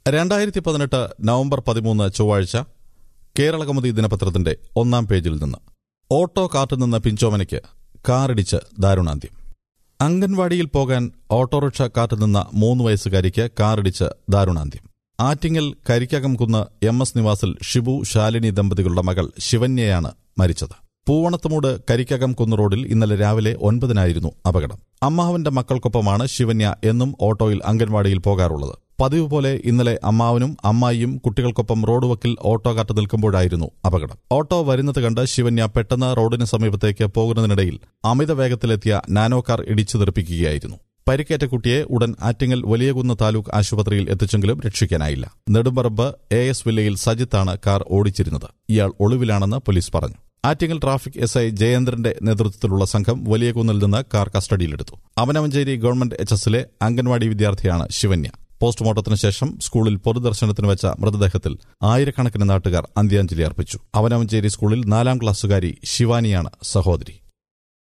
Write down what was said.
രണ്ടായിരത്തി പതിനെട്ട് നവംബർ പതിമൂന്ന് ചൊവ്വാഴ്ച കേരളകൗമുദി ദിനപത്രത്തിന്റെ ഒന്നാം പേജിൽ നിന്ന് ഓട്ടോ കാത്തു നിന്ന പിഞ്ചോമനയ്ക്ക് കാറിടിച്ച് ദാരുണാന്ത്യം അംഗൻവാടിയിൽ പോകാൻ ഓട്ടോറിക്ഷ കാത്തുനിന്ന മൂന്ന് വയസ്സുകാരിക്ക് കാറിടിച്ച് ദാരുണാന്ത്യം ആറ്റിങ്ങൽ കരിക്കകം കുന്ന് എം എസ് നിവാസിൽ ഷിബു ശാലിനി ദമ്പതികളുടെ മകൾ ശിവന്യയാണ് മരിച്ചത് പൂവണത്തുമൂട് കരിക്കകം കുന്ന് റോഡിൽ ഇന്നലെ രാവിലെ ഒൻപതിനായിരുന്നു അപകടം അമ്മാവന്റെ മക്കൾക്കൊപ്പമാണ് ശിവന്യ എന്നും ഓട്ടോയിൽ അംഗൻവാടിയിൽ പോകാറുള്ളത് പതിവ് പോലെ ഇന്നലെ അമ്മാവനും അമ്മായിയും കുട്ടികൾക്കൊപ്പം റോഡ് വക്കിൽ ഓട്ടോ കാത്തു നിൽക്കുമ്പോഴായിരുന്നു അപകടം ഓട്ടോ വരുന്നത് കണ്ട് ശിവന്യ പെട്ടെന്ന് റോഡിന് സമീപത്തേക്ക് പോകുന്നതിനിടയിൽ അമിത വേഗത്തിലെത്തിയ നാനോ കാർ ഇടിച്ചു തെറിപ്പിക്കുകയായിരുന്നു പരിക്കേറ്റ കുട്ടിയെ ഉടൻ ആറ്റിങ്ങൽ വലിയകുന്ന് താലൂക്ക് ആശുപത്രിയിൽ എത്തിച്ചെങ്കിലും രക്ഷിക്കാനായില്ല നെടുമ്പറമ്പ് എ എസ് വില്ലയിൽ സജിത്താണ് കാർ ഓടിച്ചിരുന്നത് ഇയാൾ ഒളിവിലാണെന്ന് പോലീസ് പറഞ്ഞു ആറ്റിങ്ങൽ ട്രാഫിക് എസ് ഐ ജയേന്ദ്രന്റെ നേതൃത്വത്തിലുള്ള സംഘം വലിയകുന്നിൽ നിന്ന് കാർ കസ്റ്റഡിയിലെടുത്തു അവനവഞ്ചേരി ഗവൺമെന്റ് എച്ച് എസിലെ അംഗൻവാടി വിദ്യാർത്ഥിയാണ് ശിവന്യ പോസ്റ്റ്മോർട്ടത്തിന് ശേഷം സ്കൂളിൽ പൊതുദർശനത്തിന് വെച്ച മൃതദേഹത്തിൽ ആയിരക്കണക്കിന് നാട്ടുകാർ അന്ത്യാഞ്ജലി അർപ്പിച്ചു അവനവഞ്ചേരി സ്കൂളിൽ നാലാം ക്ലാസ്സുകാരി ശിവാനിയാണ് സഹോദരി